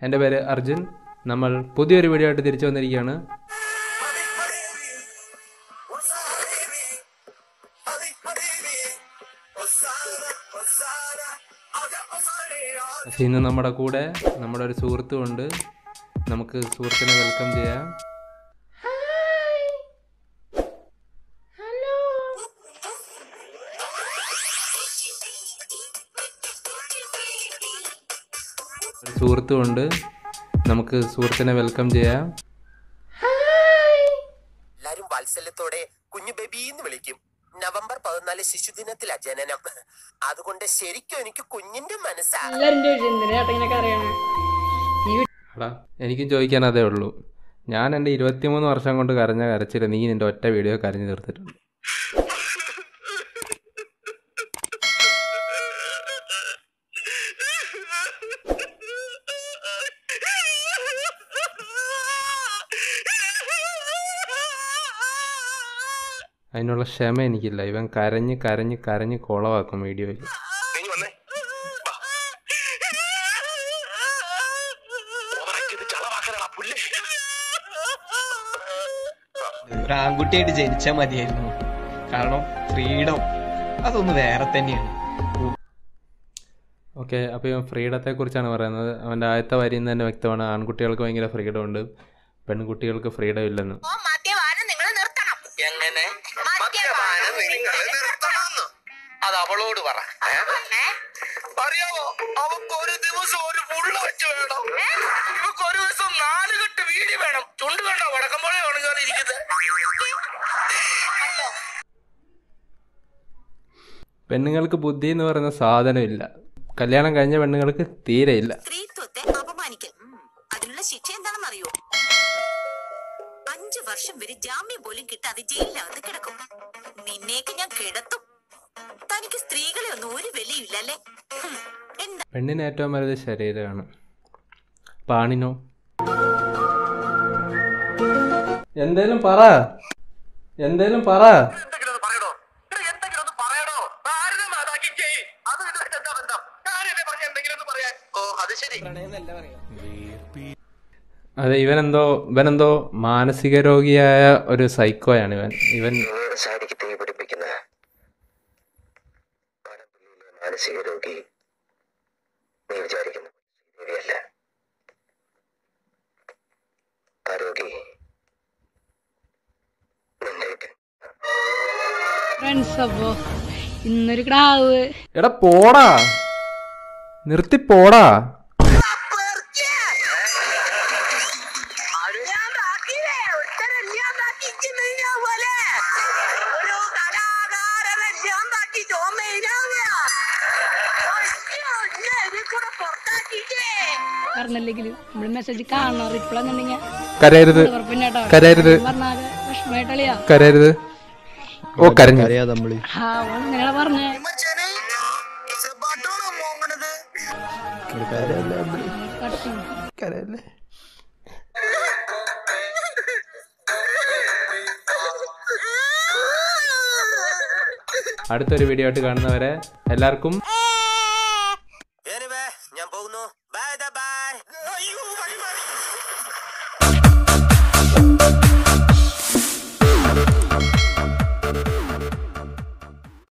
എൻ്റെ പേര് അർജുൻ നമ്മൾ പുതിയൊരു വീഡിയോ ആയിട്ട് തിരിച്ചു വന്നിരിക്കുകയാണ് പക്ഷേ ഇന്ന് നമ്മുടെ കൂടെ നമ്മുടെ ഒരു സുഹൃത്തുമുണ്ട് നമുക്ക് സുഹൃത്തിനെ വെൽക്കം ചെയ്യാം ഒരു സുഹൃത്തുമുണ്ട് നമുക്ക് സുഹൃത്തിനെ വെൽക്കം ചെയ്യാം എല്ലാരും വാത്സല്യത്തോടെ കുഞ്ഞു ബേബി എന്ന് വിളിക്കും നവംബർ പതിനാല് ശിശുദിനത്തിലാ ജനനം അതുകൊണ്ട് ശരിക്കും എനിക്ക് കുഞ്ഞിന്റെ മനസ്സാ എല്ലാരും ചോദിച്ചു എന്തിനാ ചേട്ടൻ ഇങ്ങനെയൊക്കെ അറിയണേ ഈ എടാ എനിക്കും ചോദിക്കാൻ അതേ ഉള്ളൂ ഞാൻ എൻ്റെ ഇരുപത്തിമൂന്ന് വർഷം കൊണ്ട് കരഞ്ഞ കരച്ചിൽ നീ നിൻ്റെ ഒറ്റ വീഡിയോ കരഞ്ഞു തീർത്തിട്ടുണ്ട് അതിനുള്ള ക്ഷമ എനിക്കില്ല ഇവൻ കരഞ്ഞ് കരഞ്ഞ് കരഞ്ഞ് കുളവാക്കും വീഡിയോയിൽ ഒരു ആൺകുട്ടിയായിട്ട് ജനിച്ചാൽ മതിയായിരുന്നു കാരണം ഫ്രീഡം അതൊന്ന് വേറെ തന്നെയാണ് ഓക്കെ അപ്പോൾ ഇവൻ ഫ്രീഡത്തെക്കുറിച്ചാണ് പറയുന്നത് അവൻ്റെ ആദ്യത്തെ വരിയിൽ നിന്ന് തന്നെ വ്യക്തമാണ് ആൺകുട്ടികൾക്ക് ഭയങ്കര ഫ്രീഡം ഉണ്ട് പെൺകുട്ടികൾക്ക് ഫ്രീഡം ഇല്ലെന്ന് മദ്യപാനം നിങ്ങൾ നിർത്തണം എങ്ങനെ മദ്യപാനം നിങ്ങൾ നിർത്തണം അത് അവളോട് പറ അറിയാമോ അവക്ക് ഒരു ദിവസം ഒരു പുള്ള വെച്ച് വേണം ഇവക്ക് ഒരു ദിവസം നാല് കെട്ട് വീടി വേണം ചുണ്ട് കണ്ടോ വടക്കമ്പോഴേ ഉണങ്ങാതിരിക്കുന്നത് പെണ്ണുങ്ങൾക്ക് ബുദ്ധി എന്ന് പറയുന്ന സാധനമില്ല കല്യാണം കഴിഞ്ഞ പെണ്ണുങ്ങൾക്ക് തീരെ ഇല്ല സ്ത്രീത്വത്തെ അപമാനിക്കൽ അതിനുള്ള ശിക്ഷ എന്താണെന്ന് അറിയോ അഞ്ചു വർഷം വരെ ജാമ്യം പോലും കിട്ടാതെ ജയിലിനകത്ത് കിടക്കും നിന്നേക്ക് ഞാൻ കിടത്തും തനിക്ക് സ്ത്രീകളെ ഒന്നും ഒരു വിലയില്ല അല്ലേ ഹും, എന്താ പെണ്ണിന് ഏറ്റവും വലുത് ശരീരമാണ് പാണിനോ എന്തേലും പറ എന്തേലും പറ എന്തെങ്കിലും ഒന്ന് പറയണോ എടാ, എന്തെങ്കിലും ഒന്ന് പറയണോ ഭാരതം അതാക്കി ചെയ് അത് ഇതുമായിട്ട് എന്താ ബന്ധം ഞാനല്ലേ പറഞ്ഞ എന്തെങ്കിലും ഒന്ന് പറയാൻ ഓ അത് ശരി അതെ ഇവനെന്തോ ഇവനെന്തോ മാനസിക രോഗിയായ ഒരു സൈക്കോയാണ് ഇവൻ ഇവൻ സാരിക്ക് തീ പിടിപ്പിക്കുന്ന പടംപുള്ളിയിലെ മാനസിക രോഗി നീ വിചാരിക്കുന്നു ശരിയല്ല ആ രോഗി നിന്റെ ഫ്രണ്ട്സ് അപ്പോ ഇന്നൊരു ക്ടാവ് എടാ പോടാ നിർത്തി പോടാ പറഞ്ഞില്ലെങ്കിൽ നമ്മള് മെസ്സേജ് കാണണം റിപ്ലൈ എന്നുണ്ടെങ്കിൽ കരയരുത് ഉറപ്പില്ലാട്ടോ കരയരുത് പറഞ്ഞാല് വിഷമായിട്ടളിയാ കരയരുത് ഓ കരഞ്ഞു ആ അവൻ ഇങ്ങനെയാ പറഞ്ഞേ കട്ടി അടുത്തൊരു വീഡിയോ ആയിട്ട് കാണുന്നവരെ എല്ലാവർക്കും